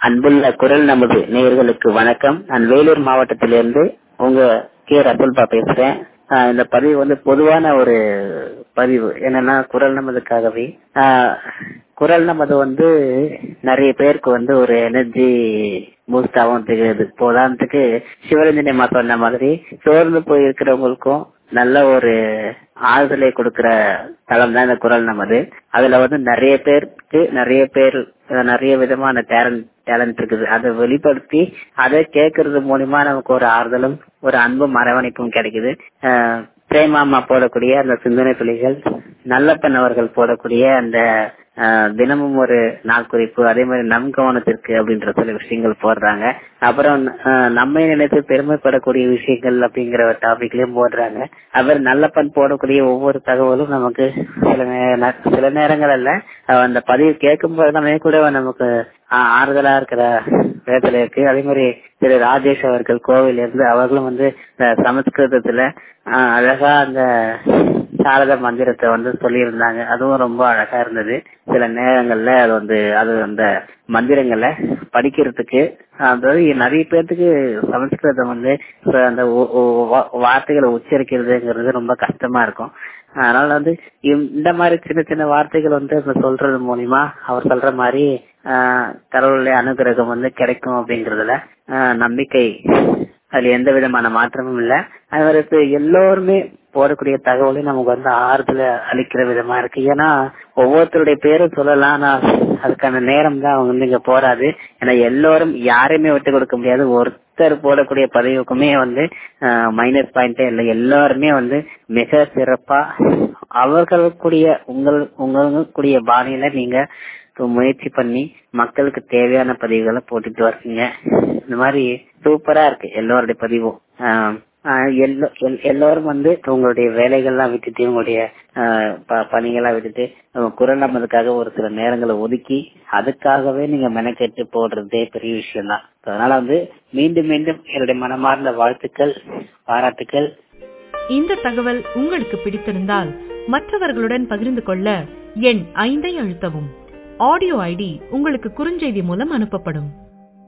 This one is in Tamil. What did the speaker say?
அன்புள்ள குரல் நமது நேயர்களுக்கு வணக்கம் நான் வேலூர் மாவட்டத்திலிருந்து உங்க கே ரசல்பா பேசுறேன் ஆஹ் இந்த பதிவு வந்து பொதுவான ஒரு பதிவு என்னன்னா குரல் நமதுக்காகவே ஆஹ் குரல் நமது வந்து நிறைய பேருக்கு வந்து ஒரு எனர்ஜி பூஸ்டாவும் திகழுது இப்போ உதாரணத்துக்கு சிவரஞ்சனி அம்மா சொன்ன மாதிரி சோர்ந்து போய் இருக்கிறவங்களுக்கும் நல்ல ஒரு ஆறுதலை கொடுக்கிற தளம் தான் இந்த குரல் நமது அதுல வந்து நிறைய பேருக்கு நிறைய பேர் நிறைய விதமான டேலண்ட் டேலண்ட் இருக்குது அதை வெளிப்படுத்தி அதை கேட்கறது மூலியமா நமக்கு ஒரு ஆறுதலும் ஒரு அன்பும் அரவணைப்பும் கிடைக்குது ஆஹ் பிரேமாமா போடக்கூடிய அந்த சிந்தனை துளிகள் நல்லப்பன் அவர்கள் போடக்கூடிய அந்த ஆஹ் தினமும் ஒரு நாள் குறிப்பு அதே மாதிரி நம் கவனத்திற்கு அப்படின்ற சில விஷயங்கள் போடுறாங்க அப்புறம் ஆஹ் நம்மை நினைத்து பெருமைப்படக்கூடிய விஷயங்கள் அப்படிங்கிற ஒரு டாபிக்லயும் போடுறாங்க அவர் நல்லப்பன் போடக்கூடிய ஒவ்வொரு தகவலும் நமக்கு சில நே- சில நேரங்கள் அல்ல அஹ் அந்த பதிவு கேட்கும் போது கூட நமக்கு ஆஹ் ஆறுதலா இருக்கிற விதத்துல இருக்கு அதே மாதிரி திரு ராஜேஷ் அவர்கள் கோவில் இருந்து அவர்களும் வந்து இந்த சமஸ்கிருதத்துல ஆஹ் அழகா அந்த சாரத மந்திரத்தை வந்து சொல்லியிருந்தாங்க அதுவும் ரொம்ப அழகா இருந்தது சில நேரங்கள்ல அது வந்து அது அந்த மந்திரங்களை படிக்கிறதுக்கு அதாவது நிறைய பேர்த்துக்கு சமஸ்கிருதம் வந்து இப்ப அந்த ஒ- ஒ- வா- வார்த்தைகளை உச்சரிக்கிறதுங்கிறது ரொம்ப கஷ்டமா இருக்கும் அதனால வந்து இந்த- இந்த மாதிரி சின்ன சின்ன வார்த்தைகள் வந்து இப்ப சொல்றது மூலியமா அவர் சொல்ற மாதிரி ஆஹ் கடவுளுடைய அனுகிரகம் வந்து கிடைக்கும் அப்படிங்கறதுல ஆஹ் நம்பிக்கை அதுல எந்த விதமான மாற்றமும் இல்ல அவருக்கு எல்லோருமே போடக்கூடிய தகவலையும் நமக்கு வந்து ஆறுதல அளிக்கிற விதமா இருக்கு ஏன்னா ஒவ்வொருத்தருடைய பேரும் சொல்லலாம் ஆனா அதுக்கான நேரம் தான் அவங்க வந்து இங்க போறாது ஏன்னா எல்லோரும் யாரையுமே விட்டு கொடுக்க முடியாது ஒருத்தர் போடக்கூடிய பதிவுக்குமே வந்து மைனஸ் பாயிண்டே இல்லை எல்லாருமே வந்து மிக சிறப்பா அவர்களுக்குரிய உங்கள் உங்களுக்குரிய பாணியில நீங்க முயற்சி பண்ணி மக்களுக்கு தேவையான பதிவுகளை போட்டுட்டு வர்றீங்க இந்த மாதிரி சூப்பரா இருக்கு எல்லோருடைய பதிவும் ஆஹ் ஆஹ் எல்லோ- எல்- எல்லோரும் வந்து உங்களுடைய வேலைகள்லாம் விட்டுட்டு உங்களுடைய ஆஹ் ப- பணிகள்லாம் விட்டுட்டு உங்க குரல் நமதுக்காக ஒரு சில நேரங்களை ஒதுக்கி அதுக்காகவே நீங்க மெனக்கெட்டு போடுறதே பெரிய விஷயம் தான் அதனால வந்து மீண்டும் மீண்டும் என்னுடைய மனமார்ந்த வாழ்த்துக்கள் பாராட்டுக்கள் இந்த தகவல் உங்களுக்கு பிடித்திருந்தால் மற்றவர்களுடன் பகிர்ந்து கொள்ள எண் ஐந்தை அழுத்தவும் ஆடியோ ஐடி உங்களுக்கு குறுஞ்செய்தி மூலம் அனுப்பப்படும்